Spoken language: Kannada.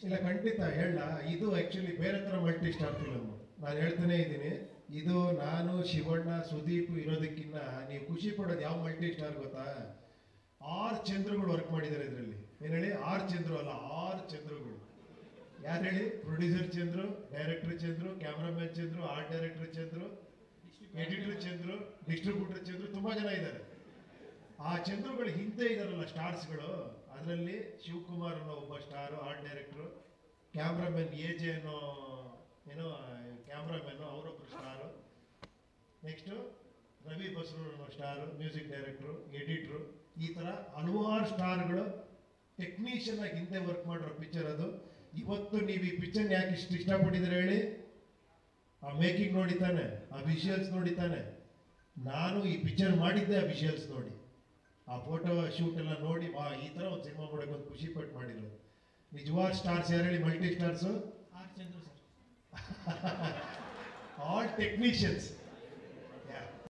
ಇಲ್ಲ ಖಂಡಿತ ಹೇಳ ಇದು ಆಕ್ಚುಲಿ ಬೇರೆ ಥರ ಮಲ್ಟಿ ಸ್ಟಾರ್ ಫಿಲಮ್ ನಾನು ಹೇಳ್ತಾನೆ ಇದ್ದೀನಿ ಇದು ನಾನು ಶಿವಣ್ಣ ಸುದೀಪ್ ಇರೋದಕ್ಕಿಂತ ನೀವು ಖುಷಿ ಪಡೋದು ಯಾವ ಮಲ್ಟಿ ಸ್ಟಾರ್ ಗೊತ್ತಾ ಆರು ಚಂದ್ರಗಳು ವರ್ಕ್ ಮಾಡಿದ್ದಾರೆ ಇದರಲ್ಲಿ ಏನು ಹೇಳಿ ಆರು ಚಂದ್ರು ಅಲ್ಲ ಆರು ಚಂದ್ರಗಳು ಯಾರು ಹೇಳಿ producer Chandru director Chandru cameraman Chandru art director Chandru editor Chandru distributor Chandru ತುಂಬಾ ಜನ ಇದ್ದಾರೆ ಆ ಚಂದ್ರುಗಳು ಹಿಂದೆ ಇದಾರಲ್ಲ ಸ್ಟಾರ್ಸ್ಗಳು ಅದರಲ್ಲಿ ಶಿವಕುಮಾರ್ ಅನ್ನೋ ಒಬ್ಬ star art director cameraman A J ಅನ್ನೋ ಏನೋ ಕ್ಯಾಮ್ರಾಮನ್ನು ಅವರೊಬ್ಬರು ಸ್ಟಾರು ನೆಕ್ಸ್ಟು ರವಿ ಬಸ್ರೂರ್ ಅನ್ನೋ ಸ್ಟಾರು ಮ್ಯೂಸಿಕ್ ಡೈರೆಕ್ಟ್ರು ಎಡಿಟ್ರು ಈ ಥರ ಹಲವಾರು ಸ್ಟಾರ್ಗಳು ಟೆಕ್ನಿಷಿಯನ್ ಆಗಿ ಹಿಂದೆ ವರ್ಕ್ ಮಾಡಿರೋ ಪಿಕ್ಚರ್ ಅದು ಇವತ್ತು ನೀವು ಈ ಪಿಕ್ಚರ್ ಯಾಕೆ ಇಷ್ಟು ಇಷ್ಟಪಟ್ಟಿದ್ರೆ ಹೇಳಿ ಆ ಮೇಕಿಂಗ್ ನೋಡಿ ತಾನೆ ಆ ವಿಷುವಲ್ಸ್ ನೋಡಿ ತಾನೆ ನಾನು ಈ ಪಿಕ್ಚರ್ ಮಾಡಿದ್ದೆ ಆ ವಿಷುವಲ್ಸ್ ನೋಡಿ ಆ ಫೋಟೋ ಶೂಟ್ ಎಲ್ಲ ನೋಡಿ ವಾ ಈ ಥರ ಒಂದು ಸಿನಿಮಾ ಮಾಡೋಕೆ ಒಂದು ಖುಷಿ ಪಟ್ಟು ಮಾಡಿರೋದು ನಿಜವಾದ ಸ್ಟಾರ್ಸ್ ಯಾರು ಹೇಳಿ multi stars R Chandru sir all technicians